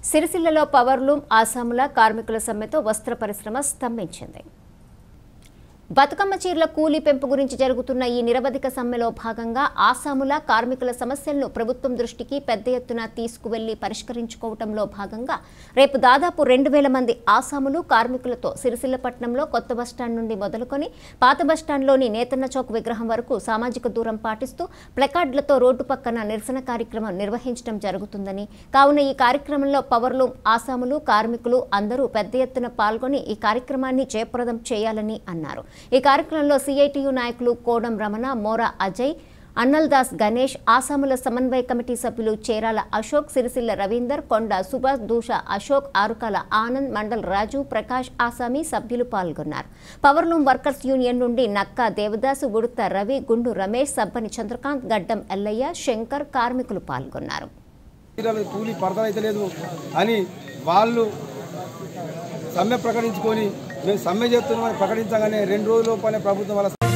సిరిసిల్లలో పవర్లూమ్ ఆసాముల కార్మికుల సమ్మెతో వస్త్ర పరిశ్రమ స్తంభించింది బతుకమ్మ చీరల కూలీ పెంపు గురించి జరుగుతున్న ఈ నిరవధిక సమ్మెలో భాగంగా ఆసాముల కార్మికుల సమస్యలను ప్రభుత్వం దృష్టికి పెద్ద ఎత్తున తీసుకువెళ్లి పరిష్కరించుకోవడంలో భాగంగా రేపు దాదాపు రెండు వేల మంది ఆసాములు కార్మికులతో సిరిసిల్లపట్నంలో కొత్త బస్టాండ్ నుండి మొదలుకొని పాత బస్టాండ్లోని నేతన్న చౌక్ విగ్రహం వరకు సామాజిక దూరం పాటిస్తూ ప్లకార్డులతో రోడ్డు పక్కన నిరసన కార్యక్రమం నిర్వహించడం జరుగుతుందని కావున ఈ కార్యక్రమంలో పవర్లూమ్ ఆసాములు కార్మికులు అందరూ పెద్ద ఎత్తున పాల్గొని ఈ కార్యక్రమాన్ని జయప్రదం చేయాలని అన్నారు ఈ కార్యక్రమంలో సిఐటియు నాయకులు కోడం రమణ మోరా అజయ్ అన్నల్దాస్ గణేష్ ఆసాముల సమన్వయ కమిటీ సభ్యులు చేరాల అశోక్ సిరిసిల్ల రవీందర్ కొండ సుభాష్ దూష అశోక్ ఆరుకాల ఆనంద్ మండల్ రాజు ప్రకాష్ ఆసామి సభ్యులు పాల్గొన్నారు పవర్లూమ్ వర్కర్స్ యూనియన్ నుండి నక్కా దేవదాసు గుడుత రవి గుండు రమేష్ సబ్బని చంద్రకాంత్ గడ్డం ఎల్లయ్య శంకర్ కార్మికులు పాల్గొన్నారు చీరలు కూలి పడతలైతే లేదు అని వాళ్ళు సమ్మె ప్రకటించుకొని మేము సమ్మె చేస్తున్నామని ప్రకటించగానే రెండు రోజుల లోపలే ప్రభుత్వం వాళ్ళ